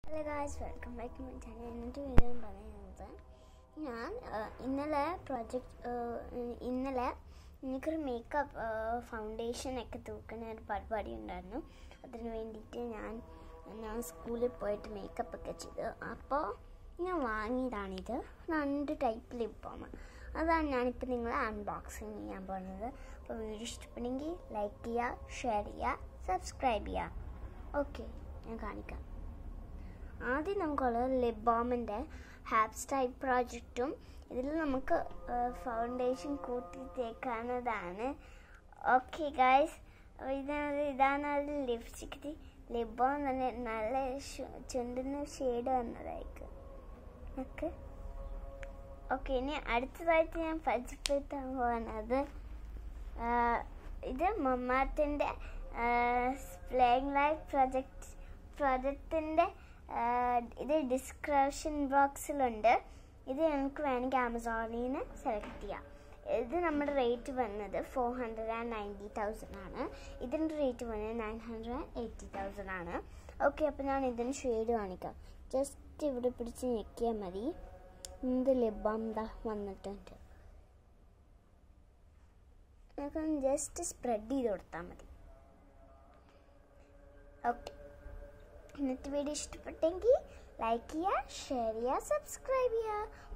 hello guys welcome back to my channel എന്നിട്ട് video പറയുന്നത് ഞാൻ ആ, ഇന്നലെ പ്രോജക്റ്റ് ഇന്നലെ എനിക്കൊരു മേക്കപ്പ് ഫൗണ്ടേഷൻ ഒക്കെ തൂക്കുന്ന ഒരു പരിപാടി ഉണ്ടായിരുന്നു അതിന് വേണ്ടിയിട്ട് ഞാൻ ഞാൻ സ്കൂളിൽ പോയിട്ട് മേക്കപ്പ് ഒക്കെ ചെയ്തു അപ്പോൾ ഞാൻ വാങ്ങിയതാണിത് രണ്ട് ടൈപ്പ് ലിപ് ബാം അതാണ് ഞാനിപ്പോൾ നിങ്ങളെ അൺബോക്സിങ് ചെയ്യാൻ പോകുന്നത് അപ്പോൾ വീഡിയോ ഇഷ്ടപ്പെടുമെങ്കിൽ ലൈക്ക് ചെയ്യുക ഷെയർ ചെയ്യുക സബ്സ്ക്രൈബ് ചെയ്യുക ഓക്കെ ഞാൻ കാണിക്കാം ആദ്യം നമുക്കുള്ളത് ലിപ് ബാമിൻ്റെ ഹാപ്പ് സ്റ്റൈൽ പ്രോജക്റ്റും ഇതിൽ നമുക്ക് ഫൗണ്ടേഷൻ കൂട്ടി തേക്കാവുന്നതാണ് ഓക്കെ ഗായ്സ് ഇതാണ് ഇതാണ് ഒരു ലിപ്സ്റ്റിക് ലിപ് ബാം തന്നെ നല്ല ശു- ചുണ്ടിന് ഷെയ്ഡ് വന്നതായിരിക്കും ഓക്കെ ഓക്കെ ഇനി അടുത്തതായിട്ട് ഞാൻ പരിചയപ്പെടുത്താൻ പോകുന്നത് ആ, ഇത് മൊമാത്തിൻ്റെ ഫ്ലേയിങ് ലൈഫ് പ്രൊജക്ട് പ്രൊജക്റ്റിൻ്റെ ഇത് ഡിസ്ക്രിപ്ഷൻ ബോക്സിലുണ്ട് ഇത് നമുക്ക് വേണമെങ്കിൽ ആമസോണിൽ നിന്ന് സെലക്ട് ചെയ്യാം ഇത് നമ്മുടെ റേറ്റ് വന്നത് four hundred and ninety thousand ആണ് ഇതിൻ്റെ റേറ്റ് വന്നത് nine hundred and eighty thousand ആണ് ഓക്കെ അപ്പോൾ ഞാൻ ഇതിന് ഷെയ്ഡ് കാണിക്കാം ജസ്റ്റ് ഇവിടെ പിടിച്ച് ഞെക്കിയാൽ മതി എന്ത് ലിബാം ദാ വന്നിട്ടുണ്ട് നമുക്കൊന്ന് ജസ്റ്റ് സ്പ്രെഡ് ചെയ്ത് കൊടുത്താൽ മതി ഓക്കെ ഇന്നത്തെ വീഡിയോ ഇഷ്ടപ്പെട്ടെങ്കിൽ ലൈക്ക് ചെയ്യുക ഷെയർ ചെയ്യുക സബ്സ്ക്രൈബ് ചെയ്യുക